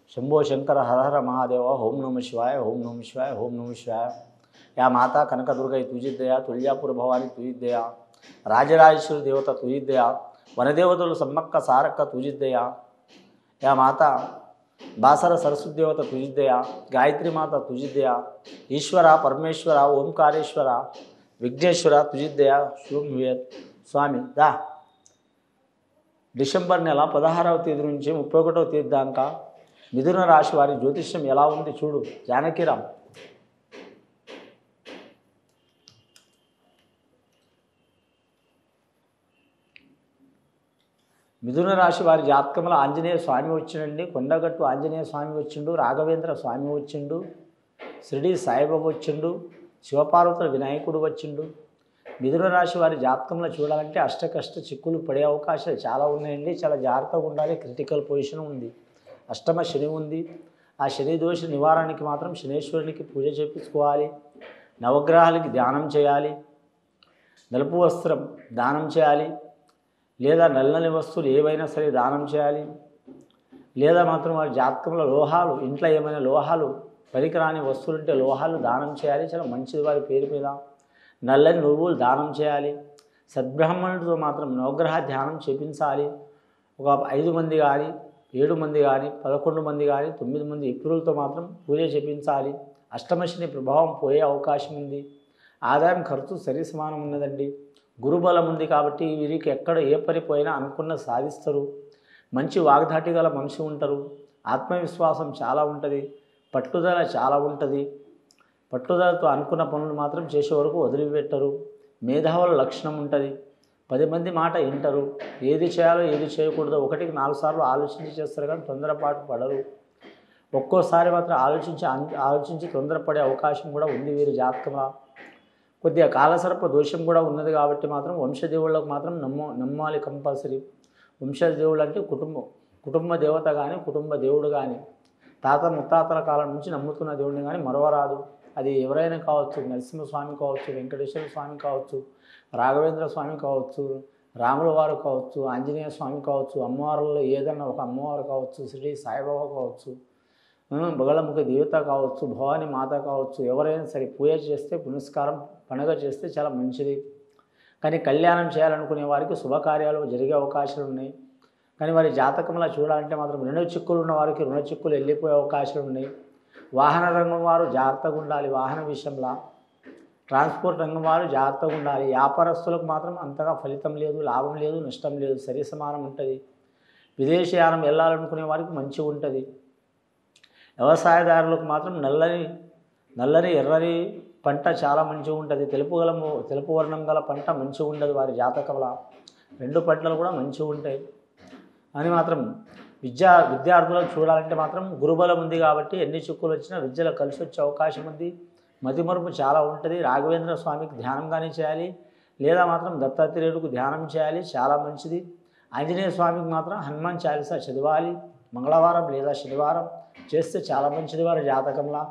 శంభో శంకర హర హర మహాదేవ ఓం నమ శివాయ ఓం నమ శివాయ ఓం నమ శివాయ యా మాతా కనకదుర్గై తుజిద్దయ తుల్యాపుర భవాని తుజిద్దయ రాజరాజేశ్వరి దేవత తుజిద్దయ వనదేవతలు సమ్మక్క సారక్క తుజిద్దయ యా మాత బాసర సరస్వతి దేవత తుజిద్దయ గాయత్రి మాత తుజిద్దయ ఈశ్వర పరమేశ్వర ఓంకారేశ్వర విఘ్నేశ్వర తుజిద్దయ శుభం భూయత్ స్వామి దా డిసెంబర్ నెల పదహారవ తేదీ నుంచి ముప్పై ఒకటవ తేదీ దాకా మిథున రాశి వారి జ్యోతిష్యం ఎలా ఉంది చూడు జానకిరామ్ మిథున రాశి వారి జాతకంలో ఆంజనేయ స్వామి వచ్చిండండి కొండగట్టు ఆంజనేయ స్వామి వచ్చిండు రాఘవేంద్ర స్వామి వచ్చిండు షిరిడి సాయిబాబా వచ్చిండు శివపార్వతుల వినాయకుడు వచ్చిండు మిథున రాశి వారి జాతకంలో చూడాలంటే అష్టకష్ట చిక్కులు పడే అవకాశాలు చాలా ఉన్నాయండి చాలా జాగ్రత్తగా ఉండాలి క్రిటికల్ పొజిషన్ ఉంది అష్టమ శని ఉంది ఆ శని దోష నివారణకి మాత్రం శనేశ్వరునికి పూజ చేపించుకోవాలి నవగ్రహాలకి ధ్యానం చేయాలి నలుపు వస్త్రం దానం చేయాలి లేదా నల్లని వస్తువులు ఏవైనా సరే దానం చేయాలి లేదా మాత్రం వారి జాతకంలో లోహాలు ఇంట్లో ఏమైనా లోహాలు పనికిరాని వస్తువులు ఉంటే లోహాలు దానం చేయాలి చాలా మంచిది వారి పేరు మీద నల్లని నువ్వులు దానం చేయాలి సద్బ్రాహ్మణుడితో మాత్రం నవగ్రహ ధ్యానం చేపించాలి ఒక ఐదు మంది కానీ ఏడు మంది కానీ పదకొండు మంది కానీ తొమ్మిది మంది ఇప్పులతో మాత్రం పూజ చేపించాలి అష్టమశని ప్రభావం పోయే అవకాశం ఉంది ఆదాయం ఖర్చు సరి సమానం ఉన్నదండి గురుబలం ఉంది కాబట్టి వీరికి ఎక్కడ ఏ పని పోయినా అనుకున్న సాధిస్తారు మంచి వాగ్దాటి గల మనిషి ఉంటారు ఆత్మవిశ్వాసం చాలా ఉంటుంది పట్టుదల చాలా ఉంటుంది పట్టుదలతో అనుకున్న పనులు మాత్రం చేసే వరకు వదిలిపెట్టరు మేధావుల లక్షణం ఉంటుంది పది మంది మాట వింటారు ఏది చేయాలో ఏది చేయకూడదో ఒకటికి నాలుగు సార్లు ఆలోచించి చేస్తారు కానీ తొందరపాటు పడరు ఒక్కోసారి మాత్రం ఆలోచించి అన్- ఆలోచించి తొందరపడే అవకాశం కూడా ఉంది వీరి జాతకంలో కొద్దిగా కాలసర్ప దోషం కూడా ఉన్నది కాబట్టి మాత్రం వంశదేవుళ్ళకు మాత్రం నమ్మ నమ్మాలి కంపల్సరీ వంశదేవుళ్ళు అంటే కుటుంబం కుటుంబ దేవత కానీ కుటుంబ దేవుడు కానీ తాత ముత్తాతల కాలం నుంచి నమ్ముతున్న దేవుడిని కానీ మరవరాదు అది ఎవరైనా కావచ్చు నరసింహస్వామి కావచ్చు వెంకటేశ్వర స్వామి కావచ్చు రాఘవేంద్ర స్వామి కావచ్చు రాముల వారు కావచ్చు ఆంజనేయ స్వామి కావచ్చు అమ్మవారుల్లో ఏదన్నా ఒక అమ్మవారు కావచ్చు శ్రీ సాయిబాబా కావచ్చు ఉమ్, బగళముఖ దేవత కావచ్చు భవాని మాత కావచ్చు ఎవరైనా సరే పూజ చేస్తే పునస్కారం పండుగ చేస్తే చాలా మంచిది కానీ కళ్యాణం చేయాలనుకునే వారికి శుభకార్యాలు జరిగే అవకాశాలు ఉన్నాయి కానీ వారి జాతకంలో చూడాలంటే మాత్రం రుణ చిక్కులు ఉన్న వారికి రుణ చిక్కులు వెళ్ళిపోయే అవకాశాలు ఉన్నాయి వాహన రంగం వారు జాగ్రత్తగా ఉండాలి వాహన విషయంలో ట్రాన్స్పోర్ట్ రంగం వారు జాగ్రత్తగా ఉండాలి వ్యాపారస్తులకు మాత్రం అంతగా ఫలితం లేదు లాభం లేదు నష్టం లేదు సరి సమానం ఉంటుంది విదేశీయానం వెళ్ళాలనుకునే వారికి మంచిగా ఉంటుంది వ్యవసాయదారులకు మాత్రం నల్లని నల్లని ఎర్రని పంట చాలా మంచిగా ఉంటుంది తెలుపు గల తెలుపు వర్ణం గల పంట మంచిగా ఉండదు వారి జాతకంలో రెండు పంటలు కూడా మంచిగా ఉంటాయి అని మాత్రం విద్యా విద్యార్థులకు చూడాలంటే మాత్రం గురుబలం ఉంది కాబట్టి ఎన్ని చిక్కులు వచ్చినా విద్యలో కలిసి వచ్చే అవకాశం ఉంది మతిమరుపు చాలా ఉంటుంది రాఘవేంద్ర స్వామికి ధ్యానం కానీ చేయాలి లేదా మాత్రం దత్తాత్రేయుడికి ధ్యానం చేయాలి చాలా మంచిది ఆంజనేయ స్వామికి మాత్రం హనుమాన్ చాలీసా చదవాలి మంగళవారం లేదా శనివారం చేస్తే చాలా మంచిది వారి జాతకంలా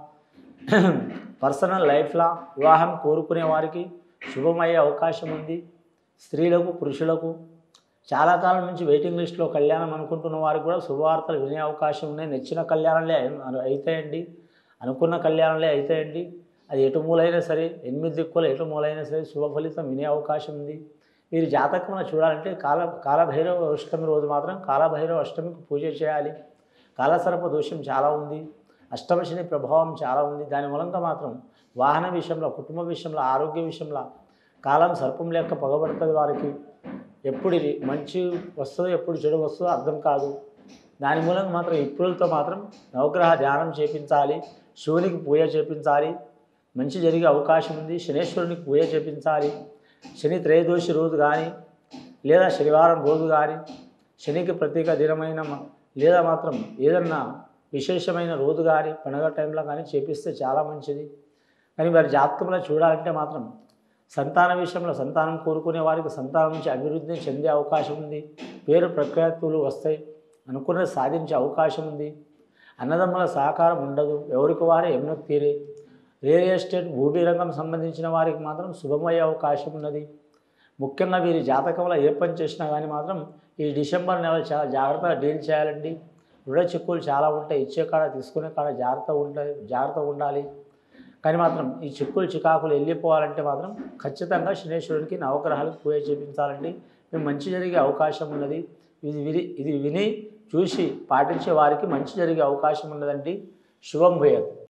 పర్సనల్ లైఫ్లా వివాహం కోరుకునే వారికి శుభమయ్యే అవకాశం ఉంది స్త్రీలకు పురుషులకు చాలా కాలం నుంచి వెయిటింగ్ లిస్ట్లో కళ్యాణం అనుకుంటున్న వారికి కూడా శుభవార్తలు వినే అవకాశం ఉన్నాయి నచ్చిన కళ్యాణాలే అయి- అవుతాయండి అనుకున్న కళ్యాణాలే అవుతాయండి అది ఎటు మూలైనా సరే ఎనిమిది దిక్కులు ఎటు మూలైనా సరే శుభ ఫలితం వినే అవకాశం ఉంది మీరు జాతకంలో చూడాలంటే కాల కాలభైరవ అష్టమి రోజు మాత్రం కాలభైరవ అష్టమికి పూజ చేయాలి కాలసర్ప దోషం చాలా ఉంది అష్టమశని ప్రభావం చాలా ఉంది దాని మూలంగా మాత్రం వాహన విషయంలో కుటుంబ విషయంలో ఆరోగ్య విషయంలో కాలం సర్పం లెక్క పగబడుతుంది వారికి ఎప్పుడు ఇది మంచి వస్తుందో ఎప్పుడు చెడు వస్తుందో అర్థం కాదు దాని మూలంగా మాత్రం ఇప్పులతో మాత్రం నవగ్రహ ధ్యానం చేపించాలి శివునికి పూజ చేపించాలి మంచి జరిగే అవకాశం ఉంది శనేశ్వరునికి పూజ చేపించాలి శని త్రయోదశి రోజు కానీ లేదా శనివారం రోజు కానీ శనికి ప్రత్యేక దినమైన మ- లేదా మాత్రం ఏదన్నా విశేషమైన రోజు కానీ పండగ టైంలో కానీ చేపిస్తే చాలా మంచిది కానీ వారి జాతకంలో చూడాలంటే మాత్రం సంతాన విషయంలో సంతానం కోరుకునే వారికి సంతానం నుంచి అభివృద్ధి చెందే అవకాశం ఉంది పేరు ప్రఖ్యాతులు వస్తాయి అనుకున్నది సాధించే అవకాశం ఉంది అన్నదమ్ముల సహకారం ఉండదు ఎవరికి వారే ఎన్నో తీరే రియల్ ఎస్టేట్ భూమి రంగం సంబంధించిన వారికి మాత్రం శుభమయ్యే అవకాశం ఉన్నది ముఖ్యంగా వీరి జాతకంలో ఏ పని చేసినా కానీ మాత్రం ఈ డిసెంబర్ నెల చాలా జాగ్రత్తగా డీల్ చేయాలండి రుణ చిక్కులు చాలా ఉంటాయి ఇచ్చే కాడ తీసుకునే కాడ జాగ్రత్త ఉండాలి జాగ్రత్తగా ఉండాలి కానీ మాత్రం ఈ చిక్కులు చికాకులు వెళ్ళిపోవాలంటే మాత్రం ఖచ్చితంగా శనేశ్వరునికి నవగ్రహాలకు పూజ చేయించాలండి మీకు మంచి జరిగే అవకాశం ఉన్నది ఇది విని ఇది విని చూసి పాటించే వారికి మంచి జరిగే అవకాశం ఉన్నదండి శుభం భూయత్